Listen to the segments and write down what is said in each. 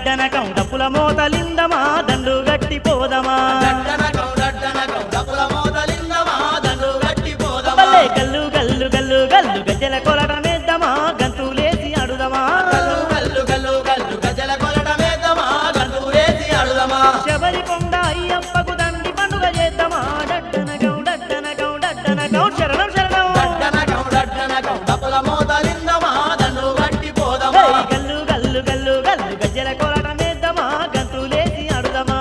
డడ్డనకం డప్పుల మోతలిందమా దండు గట్టి పోదమా దట్టనకం దట్టనకం డప్పుల మోతలిందమా దండు గట్టి పోదమా భలే గల్లు గల్లు గల్లు గల్లు గజ్జల కొలటమేద్దామా గంతులేసి అడుదమా గల్లు గల్లు గల్లు గల్లు గజల కొలటమేద్దామా గంతులేసి అడుదమా శబరి కొండ అయ్యప్పకు దండి పండుగ చేద్దామా డడ్డనకం డడ్డనకం డడ్డనకం శరణం శరణం దట్టనకం దట్టనకం డప్పుల మోతలిందమా దండు గట్టి పోదమా హే, గల్లు గల్లు గల్లు గల్లు గజ్జల కొలటమేద్దామా గంతులేసి అడుదమా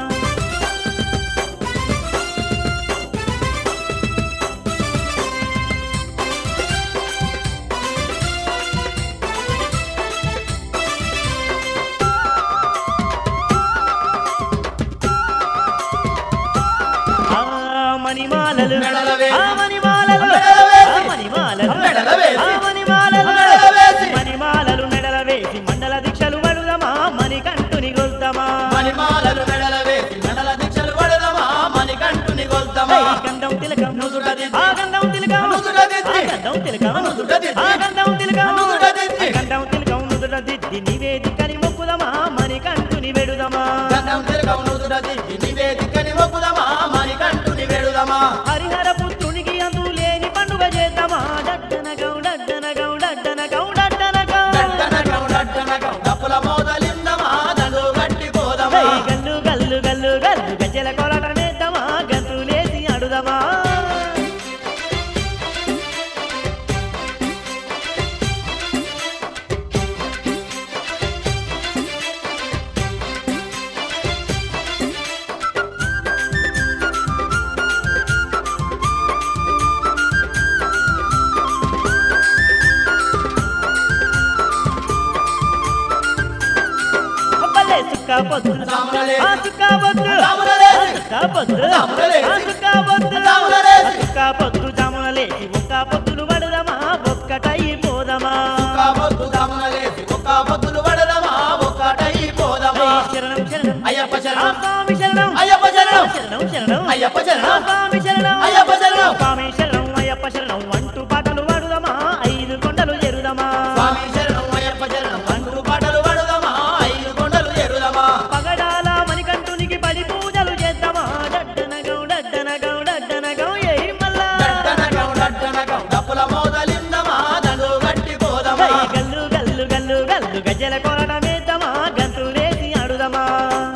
ఆ మణిమాలలు మెడల వేసి. ఆ మణిమాలలు మెడల వేసి. ఆ మణిమాలలు మెడల వేసి. ఆ మణిమాలలు మెడల వేసి. మణిమాలలు మెడల వేసి మండల దీక్షలు వడుదమా మణికంఠుని గొల్దమా మణిమాలలు మెడల వేసి మెడల దీక్షలు పడదమా మణికంఠుని గొల్తమా ఏయ్ గంధం తిలకం నుదుట దిద్ది. ఆ గంధం తిలకం నుదుట దిద్ది. ఆ గంధం తిలకం నుదుట దిద్ది. ఆ గంధం తిలకం నుదుట దిద్ది. ఆ గంధం తిలకం నుదుట దిద్ది నివేదికని మొక్కుదమా మణికంఠుని వెడుదమా గంధం తిరగం నుదుట దిద్ది నివేదికని మొక్కుదమా మణికంఠుని వేడుదమా హరిహర పుత్రునికి అందు లేని పండుగ చేద్దామా డడ్డనగం డడ్డనగం డడ్డనగం డడ్డనగం దట్టనకం దట్టనకం డప్పుల మోదలిందమా దండు గట్టి పోదమా ఏయ్ గల్లు గల్లు గల్లు గల్లు గజ్జల కొలటమేద్దామా గంతులేసి అడుదమా అబ్బలే సుక్క పొద్దు సాములలే. ఆ సుక్క పొద్దు సాములలే. ఆ సుక్క పొద్దు సాములలే. ఆ సుక్క పొద్దు సాములలే. ఆ సుక్క పొద్దు జాములలేసి ఒక్క పొద్దులు పడదమా ఒక్కటై పోదమా ఒక్క పొద్దు దమనలేసి ఒక్క పొద్దులు పడదమా ఒక్కటై పోదమా ఏయ్ శరణం శరణం అయ్యప్ప ఆ శరణం స్వామి శరణం అయ్యప్ప శరణం శరణం శరణం అయ్యప్ప శరణం. ఆ స్వామి శరణం అయ్యప్ప శరణం. స్వామి శరణం అయ్యప్ప శరణం అంటూ పాటలు పాడుదమా ఐదు కొండలు ఎరుదమా స్వామి శరణం అయ్యప్ప శరణం అంటూ పాటలు పడదమా ఐదు కొండలు ఎరుదమా పగడాల మణికంఠునికి పడి పూజలు చేద్దామా డడ్డనగం డడ్డనగం డడ్డనగం ఏ మల్లా దట్టనకం దట్టనకం డప్పుల మోదలిందమా దండు గట్టి పోదమా ఏయ్ గల్లు గల్లు గల్లు గల్లు గజ్జల కొరటమేద్దామా గంతులేసి ఆడుదమా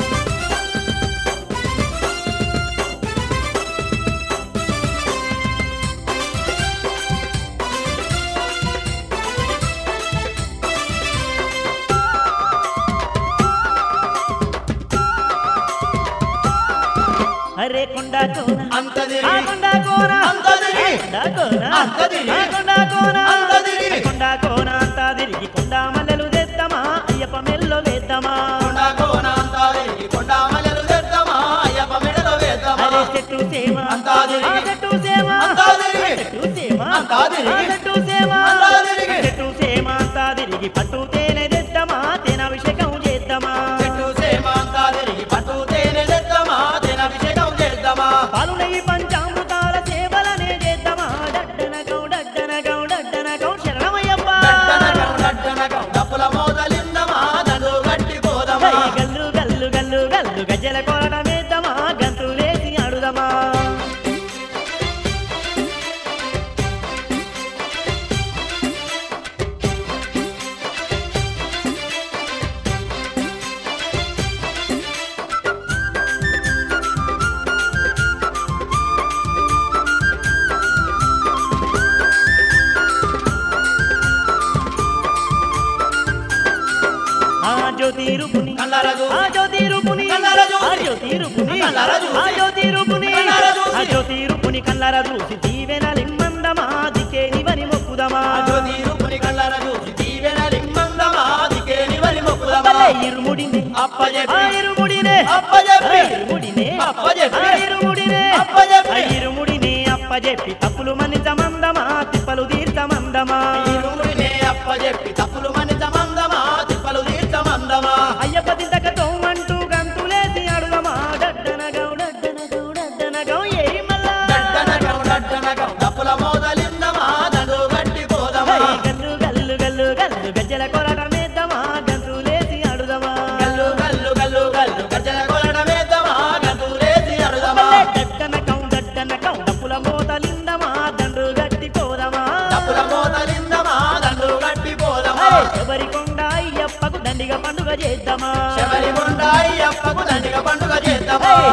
అరే కొండ కోన అంత ఆ తిరిగి కొండ కోన అంత తిరిగి కొండ కోన అంత తిరిగి. ఆ కొండ కోన అంత తిరిగి. కొండ కోన అంతా తిరిగి కొండ మల్లెలు తెద్దామా అయ్యప్ప మెల్లో వేద్దామా కొండ కోన అంతా తిరిగి కొండ మల్లెలు తెద్దామా అయ్యప్ప మెడలో వేద్దామా అరే చెట్టు సేమ అంతా తిరిగి. ఆ చెట్టు సేమ అంతా తిరిగి. చెట్టు సేమ అంతా తిరిగి. ఆ చెట్టు సేమ అంతా తిరిగి. చెట్టు సేమ అంతా తిరిగి పట్టు తేనె తెద్దామా తేనభిషేకం చేద్దామా చెట్టు సేమ అంతా తిరిగి పట్టు తేనె తెద్దామా తేనభిషేకం చేద్దామా పాలు నెయ్యి పంచామృతాల సేవలనే చేద్దామా డడ్డనగం డడ్డనగం డడ్డనగం శరణమయ్యప్ప దట్టనకం దట్టనకం డప్పుల మోదలిందమా దండు గట్టి పోదమా ఏయ్ గల్లు గల్లు గల్లు గల్లు గజ్జల కొరటమేద్దామా గంతులేసి ఆడుదమా ఆ జ్యోతి రూపుని కళ్ళారా చూసి. ఆ జ్యోతి రూపుని కళ్ళారా చూసి. ఆ జ్యోతి రూపుని కళ్ళారా చూసి. ఆ జ్యోతి రూపుని కళ్ళారా చూసి. ఆ జ్యోతి రూపుని కళ్ళారా చూసి దీవెన లింగందమా దికే నివని మొక్కుదమా జ్యోతి రూపుని కళ్ళార చూసి దీవెన లింగందమా దికేని వరి మొక్కుదమా భలే ఇరుముడిని అప్పజెప్పి. ఆ ఇరుముడినే అప్పజెప్పి. ఆ ఇరుముడినే అప్పజెప్పి. ఆ ఇరుముడినే అప్పజెప్పి. ఆ ఇరుముడిని అప్పజెప్పి తప్పులు మన్నించమందమా తిప్పలు తీర్చమందమా ఈరుడినే అప్పజెప్పి తప్పులు మనిత మందమా తిప్పలు తీర్థమందమా అయ్యప్ప తింతకతో అంటూ గంతులేసి అడుగమా డడ్డనగం డడ్డనగం డడ్డనగం ఏ మల్లా దట్టనకం దట్టనకం డప్పుల మోదలిందమా దండు గట్టి పోదమా ఏయ్ గల్లు గల్లు గల్లు గల్లు గజ్జల కొరటమేద్దామా గంతులేసి అడుదమా గల్లు డప్పుల మోతలిందమా దండు గట్టి పోదమా హే! శబరికొండ అయ్యప్పకు దండిగా పండుగ చేద్దామా శబరి కొండ అయ్యప్పకు దండిగ పండుగ చేద్దామా హే!